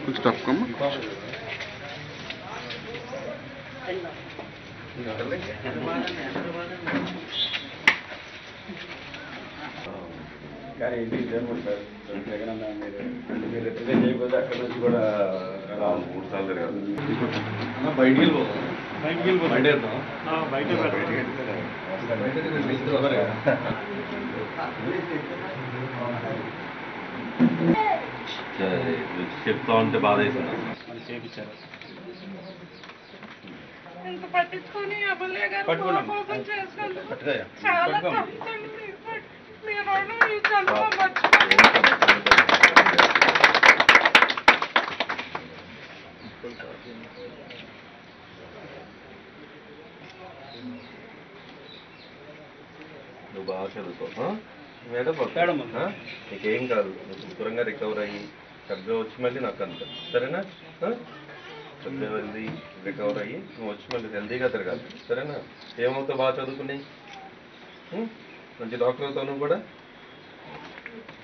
కొంచెం తప్పుకోమ్మా కానీ ఇది జగన్ సార్ జగన్ అన్న మీరు మీరు రిప్రజెంట్ చేయకపోతే అక్కడ నుంచి కూడా రాము మూడు సార్లు తిరగాలి బయటికి వెళ్ళిపో బయటికి వెళ్ళిపో బయట వెళ్తాం చెప్తా ఉంటే బాధ వేసింది ఇంత పట్టించుకొని ఎమ్మెల్యే గారు కోపం చేసినందుకు చాలా తప్పుంది మీరు ఈ జన్మ మర్చిపోయి నువ్వు బాగా చదువుకో మేడం నీకేం కాదు నువ్వు శుభ్రంగా రికవర్ అయ్యి చక్కగా వచ్చి మళ్ళీ నాకు అంత సరేనా ఆ? చక్కగా వెళ్ళి రికవర్ అయ్యి నువ్వు వచ్చి మళ్ళీ హెల్తీగా తిరగాలి సరేనా ఏమవుతావు బాగా చదువుకుని ఉం? మంచి డాక్టర్ అవుతావు నువ్వు కూడా